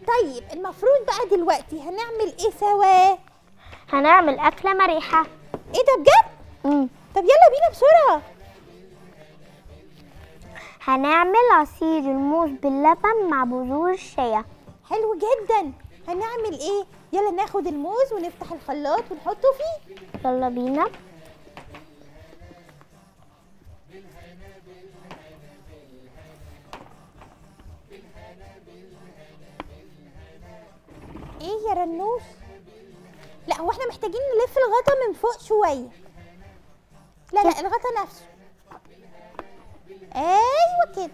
طيب المفروض بقى دلوقتي هنعمل ايه سوا هنعمل أكلة مريحة ايه ده بجد مم. طب يلا بينا بسرعه هنعمل عصير الموز باللبن مع بذور الشيا حلو جدا هنعمل ايه يلا ناخد الموز ونفتح الخلاط ونحطه فيه يلا بينا ايه يا رنوش لا هو احنا محتاجين نلف الغطا من فوق شويه لا لا الغطا نفسه ايوه كده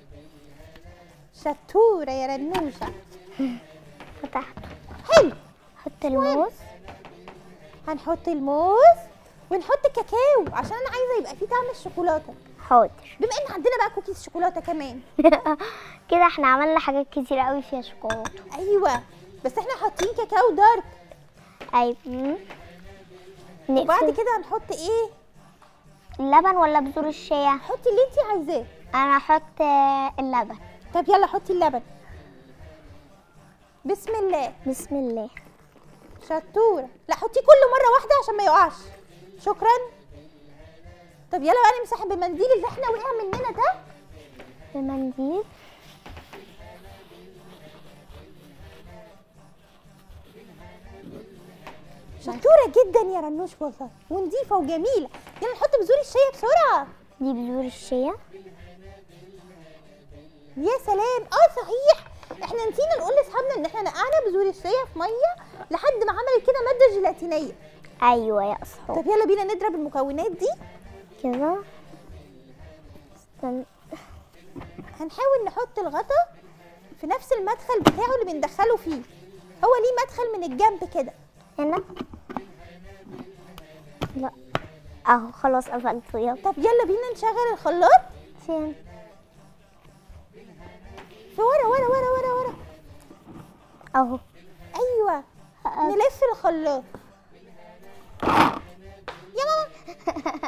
شطوره يا رنوشه فتحته حلو حط الموز هنحط الموز ونحط كاكاو عشان انا عايزه يبقى فيه طعم الشوكولاته حاضر بما ان عندنا بقى كوكيز شوكولاته كمان كده احنا عملنا حاجات كتير قوي فيها شوكولاته ايوه بس احنا حاطين كاكاو دارك ايوه مم. وبعد نقفل كده هنحط ايه اللبن ولا بذور الشيا حطي اللي انت عايزاه انا هحط آه، اللبن طب يلا حطي اللبن بسم الله بسم الله شطوره لا حطيه كله مره واحده عشان ما يقعش شكرا طب يلا بقى نمسح بالمنديل اللي احنا وقع مننا ده بمنديل شطوره جدا يا رنوش والله ونضيفه وجميله يلا نحط بذور الشيا بسرعه دي بذور الشيا يا سلام اه صحيح احنا نسينا نقول لاصحابنا ان احنا نقعنا بذور الشيا في ميه لحد ما عملت كده ماده جيلاتينيه ايوه يا اصحاب طب يلا بينا نضرب المكونات دي كده استنى هنحاول نحط الغطا في نفس المدخل بتاعه اللي بندخله فيه هو ليه مدخل من الجنب كده هنا لا اهو خلاص قفلته يلا طب يلا بينا نشغل الخلاط فين في ورا ورا ورا ورا ورا اهو ايوه نلف الخلاط يا ماما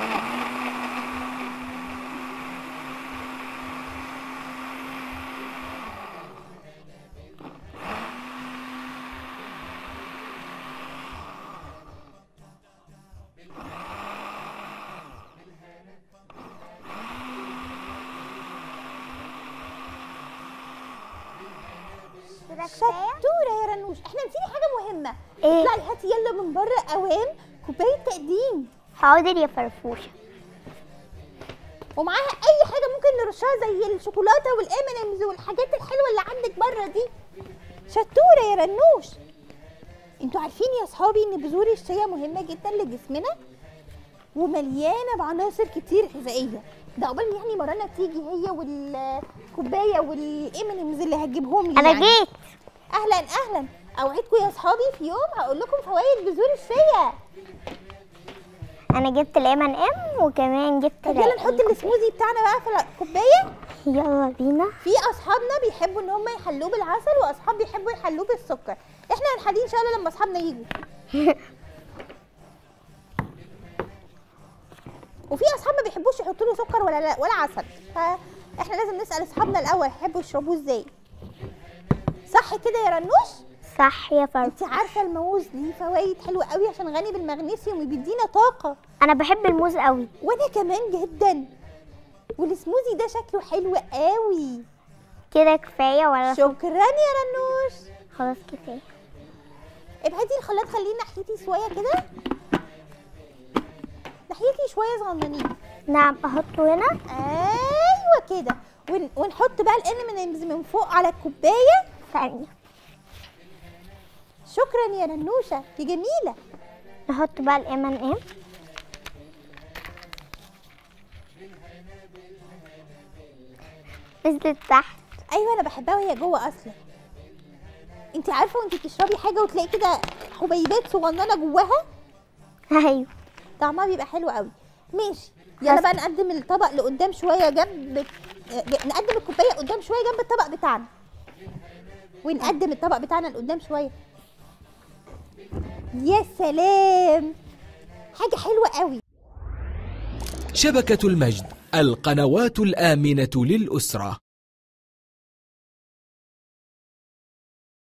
كده كفايه شطوره يا رنوش احنا نسينا حاجه مهمه ايه؟ اطلعي هاتي يلا من بره قوام كوبايه تقديم حاضر يا فرفوشه ومعاها اي حاجه ممكن نرشها زي الشوكولاته والامنمز والحاجات الحلوه اللي عندك بره دي شطوره يا رنوش انتوا عارفين يا اصحابي ان بذور الشيا مهمه جدا لجسمنا ومليانه بعناصر كتير غذائيه ده قبل يعني مرانا تيجي هي والكوبايه والامنمز اللي هتجيبهم لي انا يعني. جيت اهلا اهلا اوعدكم يا اصحابي في يوم هقول لكم فوائد بذور الشيا انا جبت الام ان ام وكمان جبت طب يلا نحط السموزي بتاعنا بقى في الكوبايه يلا بينا في اصحابنا بيحبوا ان هم يحلوه بالعسل واصحاب بيحبوا يحلوه بالسكر احنا هنحليه ان شاء الله لما اصحابنا يجوا وفي اصحاب ما بيحبوش يحطوا له سكر ولا لا ولا عسل فاحنا لازم نسال اصحابنا الاول يحبوا يشربوه ازاي صح كده يا رنوش صح يا فرفوشه انت عارفه الموز ليه فوائد حلوه قوي عشان غني بالمغنيسيوم وبيدينا طاقه انا بحب الموز قوي وانا كمان جدا والسموزي ده شكله حلو قوي كده كفايه ولا شكرا يا رنوش خلاص كفايه ابعدي الخلاط خليه ناحيتي شويه كده ناحيتي شويه صغننين نعم احطه هنا ايوه كده ون... ونحط بقى الانمنمز من فوق على الكوبايه ثانيه شكرا يا رنوشه دي جميله نحط بقى الام ان ام نزلت تحت ايوه انا بحبها وهي جوه اصلا انت عارفه وانت بتشربي حاجه وتلاقي كده حبيبات صغننه جواها ايوه طعمها بيبقى حلو قوي ماشي يلا بس- بقى نقدم الطبق لقدام شويه جنب ج- نقدم الكوبايه قدام شويه جنب الطبق بتاعنا ونقدم الطبق بتاعنا لقدام شويه يا سلام حاجه حلوه قوي شبكة المجد القنوات الآمنة للأسرة